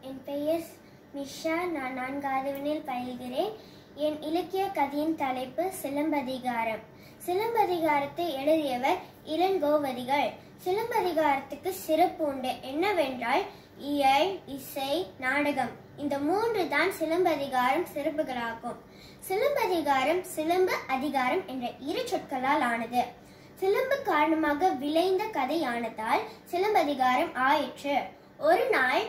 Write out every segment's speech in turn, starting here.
என் பெயர் மிஷா நான் நான்காவதுவனில் பயில்கிறேன் என் இலக்கிய கதையின் தலைப்பு சிலம்பதிகாரம் சிலம்பதிகாரத்தை எழுதியவர் இளங்கோவதிகள் சிலம்பதிகாரத்துக்கு சிறப்பு உண்டு என்னவென்றால் இயல் இசை நாடகம் இந்த மூன்று தான் சிலம்பதிகாரம் சிறப்புகளாகும் சிலம்பதிகாரம் சிலம்பு அதிகாரம் என்ற இரு சொற்களால் ஆனது சிலம்பு காரணமாக விளைந்த கதையானதால் சிலம்பதிகாரம் ஆயிற்று ஒரு நாள்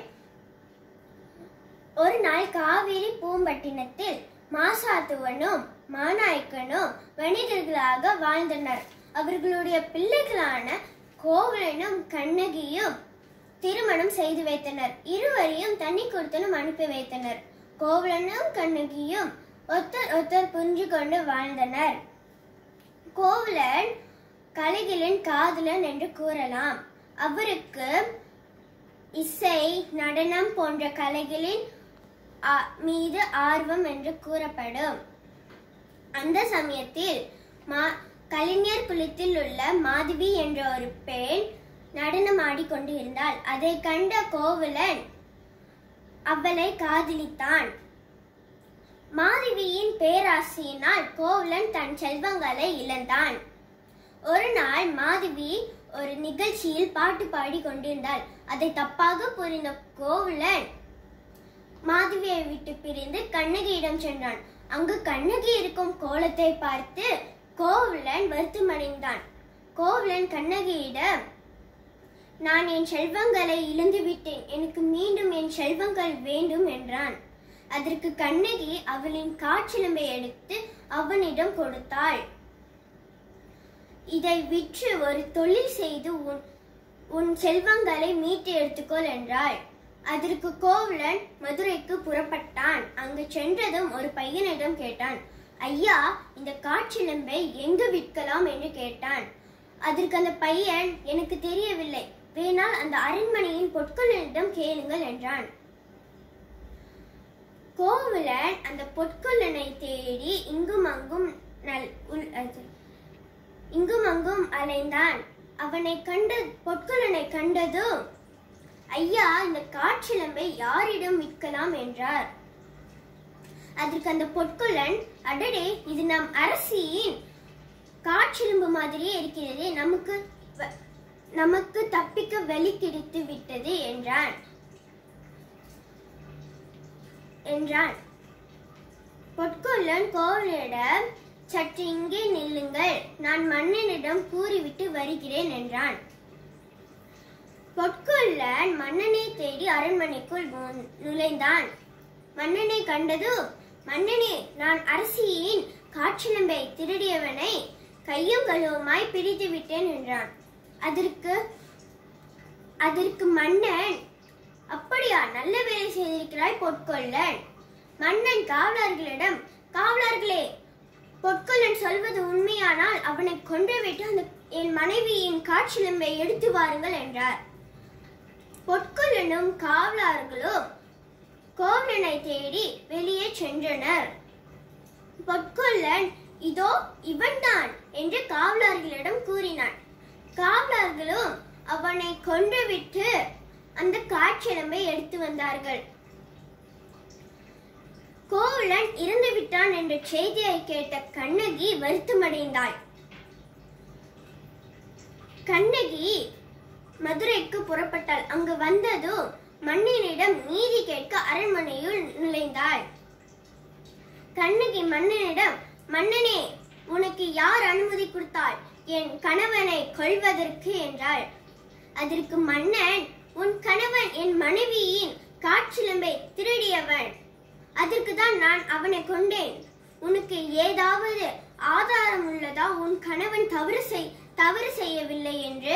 ஒரு நாள் காவிரி பூம்பட்டினத்தில் மாசாத்துவனும் மாநாயக்கனும் வணிகர்களாக வாழ்ந்தனர் அவர்களுடைய பிள்ளைகளான கோவலனும் கண்ணகியும் திருமணம் செய்து வைத்தனர் இருவரையும் தண்ணி கொடுத்தனும் அனுப்பி வைத்தனர் கோவலனும் கண்ணகியும் ஒருத்தர் ஒருத்தர் புரிஞ்சு கொண்டு வாழ்ந்தனர் கோவலன் கலைகளின் காதலன் என்று கூறலாம் அவருக்கு இசை நடனம் போன்ற கலைகளின் ஆ- மீது ஆர்வம் என்று கூறப்படும் அந்த சமயத்தில் மா கலைஞர் குலத்தில் உள்ள மாதவி என்ற ஒரு பெண் நடனம் ஆடிக்கொண்டிருந்தாள் அதை கண்ட கோவலன் அவளை காதலித்தான் மாதவியின் பேராசையினால் கோவலன் தன் செல்வங்களை இழந்தான் ஒரு நாள் மாதவி ஒரு நிகழ்ச்சியில் பாட்டு பாடி கொண்டிருந்தாள் அதை தப்பாக புரிந்த கோவலன் மாதவியை விட்டு பிரிந்து கண்ணகியிடம் சென்றான் அங்கு கண்ணகி இருக்கும் கோலத்தை பார்த்து கோவலன் வருத்தமடைந்தான் கோவலன் கண்ணகியிடம் நான் என் செல்வங்களை இழந்து விட்டேன் எனக்கு மீண்டும் என் செல்வங்கள் வேண்டும் என்றான் அதற்கு கண்ணகி அவளின் காற்றிலம்பை எடுத்து அவனிடம் கொடுத்தாள் இதை விற்று ஒரு தொழில் செய்து உன் உன் செல்வங்களை மீட்டு எடுத்துக்கொள் என்றாள் அதற்கு கோவலன் மதுரைக்கு புறப்பட்டான் அங்கு சென்றதும் ஒரு பையனிடம் கேட்டான் ஐயா இந்த காற்றிலம்பை எங்கு விற்கலாம் என்று கேட்டான் அதற்கு அந்த பையன் எனக்கு தெரியவில்லை வேணால் அந்த அரண்மனையின் பொற்கொள்ளனிடம் கேளுங்கள் என்றான் கோவலன் அந்த பொற்கொள்ளனை தேடி இங்கும் அங்கும் நல் உள் அது இங்கும் அங்கும் அலைந்தான் அவனை கண்ட பொற்கொள்ளனை கண்டதும் ஐயா இந்த காற்றிலம்பை யாரிடம் விற்கலாம் என்றார் அதற்கு அந்த பொற்கொள்ளன் அடடே இது நம் அரசியின் காற்றிலும்பு மாதிரியே இருக்கிறது நமக்கு வ- நமக்கு தப்பிக்க வழி கிடைத்து விட்டது என்றான் என்றான் பொற்கொள்ளன் கோவலனிடம் சற்று இங்கே நில்லுங்கள் நான் மன்னனிடம் கூறிவிட்டு வருகிறேன் என்றான் பொற்கொள்ளன் மன்னனை தேடி அரண்மனைக்குள் நு- நுழைந்தான் மன்னனை கண்டதும் மன்னனே நான் அரசியின் காற்றிலம்பை திருடியவனை கையும் கழுவுமாய் பிடித்து விட்டேன் என்றான் அதற்கு அதற்கு மன்னன் அப்படியா நல்ல வேலை செய்திருக்கிறாய் பொற்கொள்ளன் மன்னன் காவலர்களிடம் காவலர்களே பொற்கொள்ளன் சொல்வது உண்மையானால் அவனை கொன்றுவிட்டு அந்த என் மனைவியின் காற்றிலம்பை எடுத்து வாருங்கள் என்றார் பொற்கொள்ளனும் காவலர்களும் கோவலனை தேடி வெளியே சென்றனர் பொற்கொள்ளன் இதோ இவன்தான் என்று காவலர்களிடம் கூறினான் காவலர்களும் அவனை கொன்றுவிட்டு அந்த காற்றிலம்பை எடுத்து வந்தார்கள் கோவலன் இறந்து விட்டான் என்ற செய்தியை கேட்ட கண்ணகி வருத்தமடைந்தாள் கண்ணகி மதுரைக்கு புறப்பட்டாள் அங்கு வந்ததும் மன்னனிடம் நீதி கேட்க அரண்மனையுள் நுழைந்தாள் கண்ணகி மன்னனிடம் மன்னனே உனக்கு யார் அனுமதி கொடுத்தாள் என் கணவனை கொல்வதற்கு என்றாள் அதற்கு மன்னன் உன் கணவன் என் மனைவியின் காற்றிலம்பை திருடியவன் அதற்கு தான் நான் அவனை கொண்டேன் உனக்கு ஏதாவது ஆதாரம் உள்ளதா உன் கணவன் தவறு செய் தவறு செய்யவில்லை என்று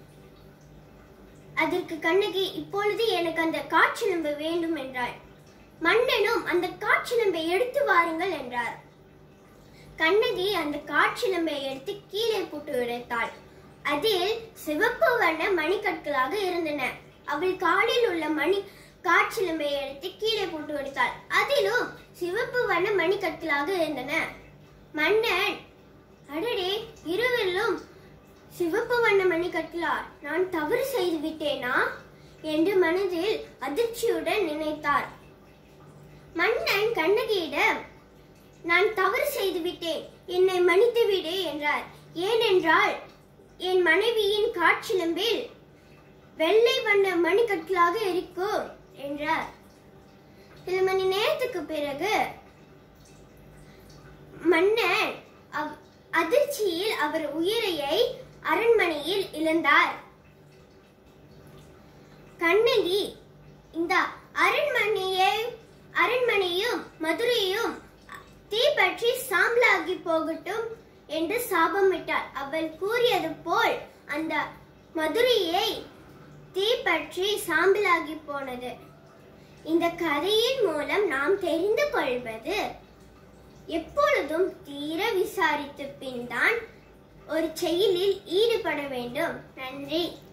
அதற்கு கண்ணகி இப்பொழுது எனக்கு அந்த காற்றிலம்பு வேண்டும் என்றாள் மன்னனும் அந்த காற்றிலம்பை எடுத்து வாருங்கள் என்றார் கண்ணகி அந்த காற்றிலம்பை எடுத்து கீழே போட்டு உடைத்தாள் அதில் சிவப்பு வண்ண மணிக்கற்களாக இருந்தன அவள் காலில் உள்ள மணி காற்றிலம்பை எடுத்து கீழே போட்டு உடைத்தாள் அதிலும் சிவப்பு வண்ண மணிக்கற்களாக இருந்தன மன்னன் அடடே இருவிலும் சிவப்பு வண்ண மணிக்கட்லா நான் தவறு செய்து விட்டேனா என்று மனதில் அதிர்ச்சியுடன் நினைத்தார் மன்னன் கண்ணகியிடம் நான் தவறு செய்துவிட்டேன் என்னை மன்னித்து விடு என்றார் ஏனென்றால் என் மனைவியின் காற்றிலம்பில் வெள்ளை வண்ண மணிக்கற்களாக இருக்கும் என்றார் சில மணி நேரத்துக்கு பிறகு மன்னன் அவ்- அதிர்ச்சியில் அவர் உயிரையை அரண்மனையில் இழந்தார் கண்ணகி இந்த அரண்மனையை அரண்மனையும் மதுரையும் தீப்பற்றி சாம்பலாகி போகட்டும் என்று சாபமிட்டார் அவள் கூறியது போல் அந்த மதுரையை தீப்பற்றி சாம்பலாகி போனது இந்த கதையின் மூலம் நாம் தெரிந்து கொள்வது எப்பொழுதும் தீர விசாரித்த பின் தான் ஒரு செயலில் ஈடுபட வேண்டும் நன்றி